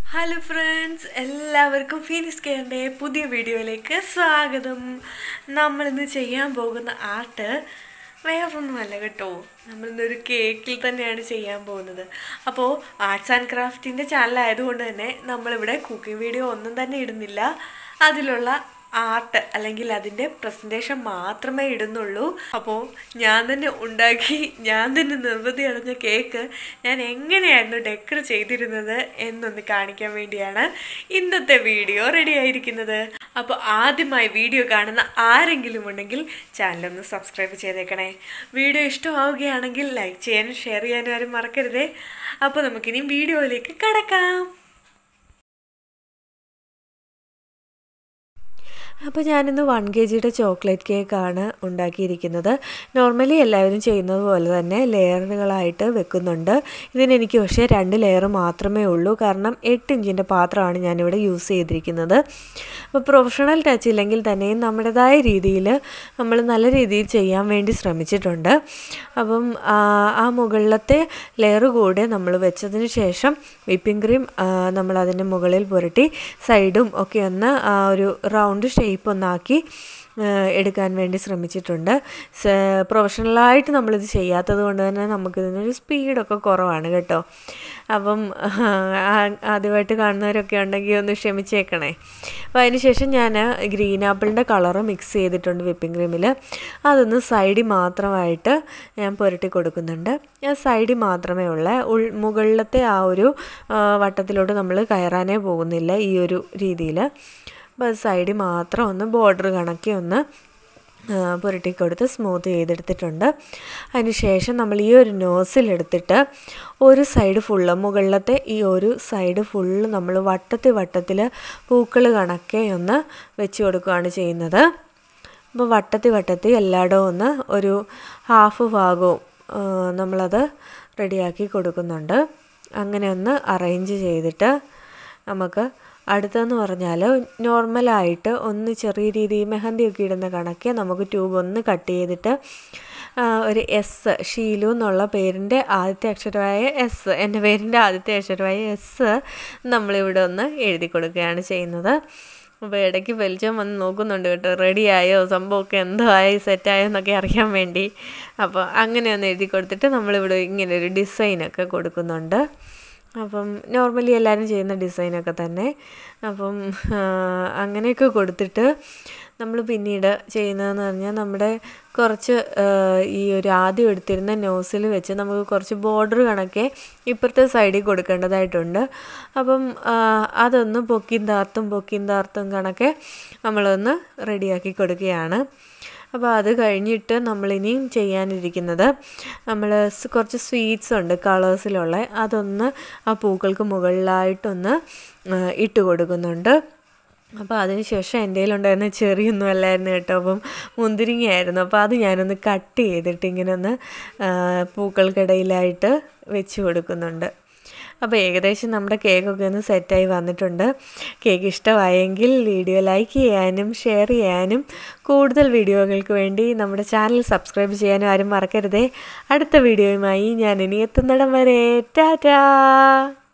hello friends എല്ലാവർക്കും Phoenix കെയറിൻ്റെ പുതിയ വീഡിയോയിലേക്ക് സ്വാഗതം നമ്മളിന്ന് ചെയ്യാൻ പോകുന്ന ആർട്ട് വേറൊന്നുമല്ല കേട്ടോ നമ്മളിന്നൊരു കേക്കിൽ തന്നെയാണ് ചെയ്യാൻ പോകുന്നത് അപ്പോൾ ആർട്സ് ആൻഡ് ക്രാഫ്റ്റിൻ്റെ ചാനലായതുകൊണ്ട് തന്നെ നമ്മളിവിടെ കുക്കിംഗ് വീഡിയോ ഒന്നും തന്നെ ഇടുന്നില്ല അതിലുള്ള ആർട്ട് അല്ലെങ്കിൽ അതിൻ്റെ പ്രസൻറ്റേഷൻ മാത്രമേ ഇടുന്നുള്ളൂ അപ്പോൾ ഞാൻ തന്നെ ഉണ്ടാക്കി ഞാൻ തന്നെ നിർവൃതി അടഞ്ഞ കേക്ക് ഞാൻ എങ്ങനെയായിരുന്നു ഡെക്കർ ചെയ്തിരുന്നത് എന്നൊന്ന് കാണിക്കാൻ വേണ്ടിയാണ് ഇന്നത്തെ വീഡിയോ റെഡി ആയിരിക്കുന്നത് അപ്പോൾ ആദ്യമായി വീഡിയോ കാണുന്ന ആരെങ്കിലും ഉണ്ടെങ്കിൽ ചാനലൊന്ന് സബ്സ്ക്രൈബ് ചെയ്തേക്കണേ വീഡിയോ ഇഷ്ടമാവുകയാണെങ്കിൽ ലൈക്ക് ചെയ്യാനും ഷെയർ ചെയ്യാനും ആരും മറക്കരുതേ അപ്പോൾ നമുക്കിനി വീഡിയോയിലേക്ക് കടക്കാം അപ്പോൾ ഞാനിന്ന് വൺ കെ ജിയുടെ ചോക്ലേറ്റ് കേക്കാണ് ഉണ്ടാക്കിയിരിക്കുന്നത് നോർമലി എല്ലാവരും ചെയ്യുന്നത് പോലെ തന്നെ ലെയറുകളായിട്ട് വെക്കുന്നുണ്ട് ഇതിനെനിക്ക് പക്ഷേ രണ്ട് ലെയർ മാത്രമേ ഉള്ളൂ കാരണം എട്ട് ഇഞ്ചിൻ്റെ പാത്രമാണ് ഞാനിവിടെ യൂസ് ചെയ്തിരിക്കുന്നത് അപ്പോൾ പ്രൊഫഷണൽ ടച്ച് ഇല്ലെങ്കിൽ തന്നെയും നമ്മുടേതായ രീതിയിൽ നമ്മൾ നല്ല രീതിയിൽ ചെയ്യാൻ വേണ്ടി ശ്രമിച്ചിട്ടുണ്ട് അപ്പം ആ മുകളിലത്തെ ലെയർ കൂടെ നമ്മൾ വെച്ചതിന് ശേഷം വിപ്പിംഗ് ക്രീം നമ്മൾ അതിൻ്റെ മുകളിൽ പുരട്ടി സൈഡും ഒക്കെ ഒന്ന് ആ ഒരു റൗണ്ട് ഷേപ്പ് ഒന്നാക്കി എടുക്കാൻ വേണ്ടി ശ്രമിച്ചിട്ടുണ്ട് പ്രൊഫഷണലായിട്ട് നമ്മളിത് ചെയ്യാത്തത് കൊണ്ട് തന്നെ നമുക്കിതിനൊരു സ്പീഡൊക്കെ കുറവാണ് കേട്ടോ അപ്പം ആദ്യമായിട്ട് കാണുന്നവരൊക്കെ ഉണ്ടെങ്കിൽ ഒന്ന് ക്ഷമിച്ചേക്കണേ അപ്പോൾ അതിനുശേഷം ഞാൻ ഗ്രീൻ ആപ്പിളിൻ്റെ കളറ് മിക്സ് ചെയ്തിട്ടുണ്ട് വിപ്പിംഗ് ക്രീമിൽ അതൊന്ന് സൈഡിൽ മാത്രമായിട്ട് ഞാൻ പുരട്ടി കൊടുക്കുന്നുണ്ട് സൈഡിൽ മാത്രമേ ഉള്ള ഉൾ മുകളിലത്തെ ആ ഒരു വട്ടത്തിലോട്ട് നമ്മൾ കയറാനേ പോകുന്നില്ല ഈ ഒരു രീതിയിൽ അപ്പോൾ സൈഡിൽ മാത്രം ഒന്ന് ബോർഡർ കണക്കി ഒന്ന് പുരട്ടി കൊടുത്ത് സ്മൂത്ത് ചെയ്തെടുത്തിട്ടുണ്ട് അതിന് ശേഷം നമ്മൾ ഈ ഒരു നോസിലെടുത്തിട്ട് ഒരു സൈഡ് ഫുള്ള് മുകളിലത്തെ ഈ ഒരു സൈഡ് ഫുള്ള് നമ്മൾ വട്ടത്തിൽ വട്ടത്തിൽ പൂക്കൾ കണക്കെ ഒന്ന് വെച്ച് കൊടുക്കുകയാണ് ചെയ്യുന്നത് അപ്പോൾ വട്ടത്തിൽ വട്ടത്തിൽ എല്ലായിടവും ഒന്ന് ഒരു ഹാഫ് ഭാഗവും നമ്മളത് റെഡിയാക്കി കൊടുക്കുന്നുണ്ട് അങ്ങനെ ഒന്ന് അറേഞ്ച് ചെയ്തിട്ട് നമുക്ക് അടുത്തെന്ന് പറഞ്ഞാൽ നോർമലായിട്ട് ഒന്ന് ചെറിയ രീതിയിൽ മെഹന്തിയൊക്കെ ഇടുന്ന കണക്കെ നമുക്ക് ട്യൂബ് ഒന്ന് കട്ട് ചെയ്തിട്ട് ഒരു എസ് ഷീലു എന്നുള്ള പേരിൻ്റെ ആദ്യത്തെ അക്ഷരമായ എസ് എൻ്റെ പേരിൻ്റെ ആദ്യത്തെ അക്ഷരമായ എസ് നമ്മളിവിടെ ഒന്ന് എഴുതി കൊടുക്കുകയാണ് ചെയ്യുന്നത് അപ്പോൾ ഇടയ്ക്ക് വെളിച്ചം വന്ന് നോക്കുന്നുണ്ട് കേട്ടോ റെഡിയായോ സംഭവമൊക്കെ എന്തോ ആയി സെറ്റായോ എന്നൊക്കെ അറിയാൻ വേണ്ടി അപ്പോൾ അങ്ങനെ ഒന്ന് എഴുതി കൊടുത്തിട്ട് നമ്മളിവിടെ ഇങ്ങനെ ഒരു ഡിസൈനൊക്കെ കൊടുക്കുന്നുണ്ട് അപ്പം നോർമലി എല്ലാവരും ചെയ്യുന്ന ഡിസൈനൊക്കെ തന്നെ അപ്പം അങ്ങനെയൊക്കെ കൊടുത്തിട്ട് നമ്മൾ പിന്നീട് ചെയ്യുന്നതെന്ന് പറഞ്ഞാൽ നമ്മുടെ കുറച്ച് ഈ ഒരു ആദ്യം എടുത്തിരുന്ന നോസിൽ വെച്ച് നമുക്ക് കുറച്ച് ബോർഡർ കണക്കെ ഇപ്പുറത്തെ സൈഡിൽ കൊടുക്കേണ്ടതായിട്ടുണ്ട് അപ്പം അതൊന്ന് പൊക്കിയും താർത്തും പൊക്കിയും താർത്തും കണക്കെ നമ്മളൊന്ന് റെഡിയാക്കി കൊടുക്കുകയാണ് അപ്പോൾ അത് കഴിഞ്ഞിട്ട് നമ്മളിനിയും ചെയ്യാനിരിക്കുന്നത് നമ്മൾ കുറച്ച് സ്വീറ്റ്സ് ഉണ്ട് കളേഴ്സിലുള്ള അതൊന്ന് ആ പൂക്കൾക്ക് മുകളിലായിട്ടൊന്ന് ഇട്ട് കൊടുക്കുന്നുണ്ട് അപ്പോൾ അതിന് ശേഷം എൻ്റെ കയ്യിലുണ്ടായിരുന്ന ചെറിയൊന്നും അല്ലായിരുന്നു കേട്ടോ അപ്പം മുന്തിരിങ്ങയായിരുന്നു അപ്പോൾ അത് ഞാനൊന്ന് കട്ട് ചെയ്തിട്ട് ഇങ്ങനെ ഒന്ന് പൂക്കൾക്കിടയിലായിട്ട് വെച്ച് കൊടുക്കുന്നുണ്ട് അപ്പോൾ ഏകദേശം നമ്മുടെ കേക്കൊക്കെ ഒന്ന് സെറ്റായി വന്നിട്ടുണ്ട് കേക്ക് ഇഷ്ടമായെങ്കിൽ വീഡിയോ ലൈക്ക് ചെയ്യാനും ഷെയർ ചെയ്യാനും കൂടുതൽ വീഡിയോകൾക്ക് വേണ്ടി നമ്മുടെ ചാനൽ സബ്സ്ക്രൈബ് ചെയ്യാനും ആരും മറക്കരുതേ അടുത്ത വീഡിയോയുമായി ഞാൻ ഇനി എത്തുന്നിടം വരെ ടാറ്റാ